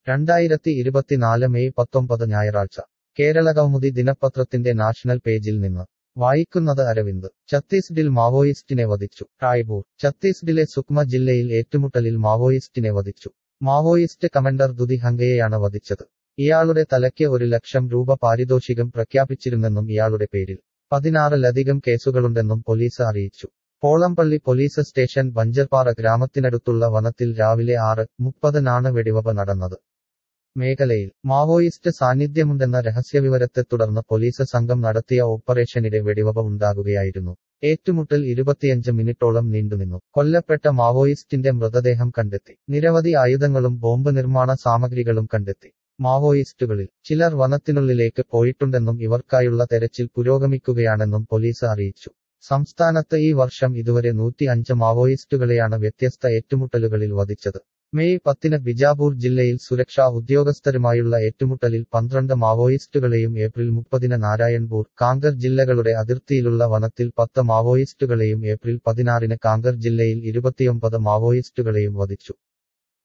രണ്ടായിരത്തി ഇരുപത്തിനാല് മെയ് പത്തൊമ്പത് ഞായറാഴ്ച കേരളകൗമുദി ദിനപത്രത്തിന്റെ നാഷണൽ പേജിൽ നിന്ന് വായിക്കുന്നത് അരവിന്ദ് ഛത്തീസ്ഗഡിൽ മാവോയിസ്റ്റിനെ വധിച്ചു റായ്പൂർ ഛത്തീസ്ഗഡിലെ സുക്മ ജില്ലയിൽ ഏറ്റുമുട്ടലിൽ മാവോയിസ്റ്റിനെ വധിച്ചു മാവോയിസ്റ്റ് കമൻഡർ ദുതി ഹങ്കയെയാണ് വധിച്ചത് ഇയാളുടെ തലയ്ക്ക് ഒരു ലക്ഷം രൂപ പാരിതോഷികം പ്രഖ്യാപിച്ചിരുന്നെന്നും ഇയാളുടെ പേരിൽ പതിനാറിലധികം കേസുകളുണ്ടെന്നും പോലീസ് അറിയിച്ചു പോളംപള്ളി പോലീസ് സ്റ്റേഷൻ ബഞ്ചർപാറ ഗ്രാമത്തിനടുത്തുള്ള വനത്തിൽ രാവിലെ ആറ് മുപ്പതിനാണ് വെടിവെപ്പ് നടന്നത് മേഖലയിൽ മാവോയിസ്റ്റ് സാന്നിധ്യമുണ്ടെന്ന രഹസ്യവിവരത്തെ തുടർന്ന് പോലീസ് സംഘം നടത്തിയ ഓപ്പറേഷനിടെ വെടിവെപ്പ് ഉണ്ടാകുകയായിരുന്നു ഏറ്റുമുട്ടൽ ഇരുപത്തിയഞ്ച് മിനിറ്റോളം നീണ്ടുനിന്നു കൊല്ലപ്പെട്ട മാവോയിസ്റ്റിന്റെ മൃതദേഹം കണ്ടെത്തി നിരവധി ആയുധങ്ങളും ബോംബ് നിർമ്മാണ സാമഗ്രികളും കണ്ടെത്തി മാവോയിസ്റ്റുകളിൽ ചിലർ വനത്തിനുള്ളിലേക്ക് പോയിട്ടുണ്ടെന്നും ഇവർക്കായുള്ള തെരച്ചിൽ പുരോഗമിക്കുകയാണെന്നും പോലീസ് അറിയിച്ചു സംസ്ഥാനത്ത് ഈ വർഷം ഇതുവരെ നൂറ്റി അഞ്ച് മാവോയിസ്റ്റുകളെയാണ് വ്യത്യസ്ത ഏറ്റുമുട്ടലുകളിൽ വധിച്ചത് മെയ് പത്തിന് ബിജാപൂർ ജില്ലയിൽ സുരക്ഷാ ഉദ്യോഗസ്ഥരുമായുള്ള ഏറ്റുമുട്ടലിൽ പന്ത്രണ്ട് മാവോയിസ്റ്റുകളെയും ഏപ്രിൽ മുപ്പതിന് നാരായൺപൂർ കാങ്കർ ജില്ലകളുടെ അതിർത്തിയിലുള്ള വനത്തിൽ പത്ത് മാവോയിസ്റ്റുകളെയും ഏപ്രിൽ പതിനാറിന് കാങ്കർ ജില്ലയിൽ ഇരുപത്തിയൊമ്പത് മാവോയിസ്റ്റുകളെയും വധിച്ചു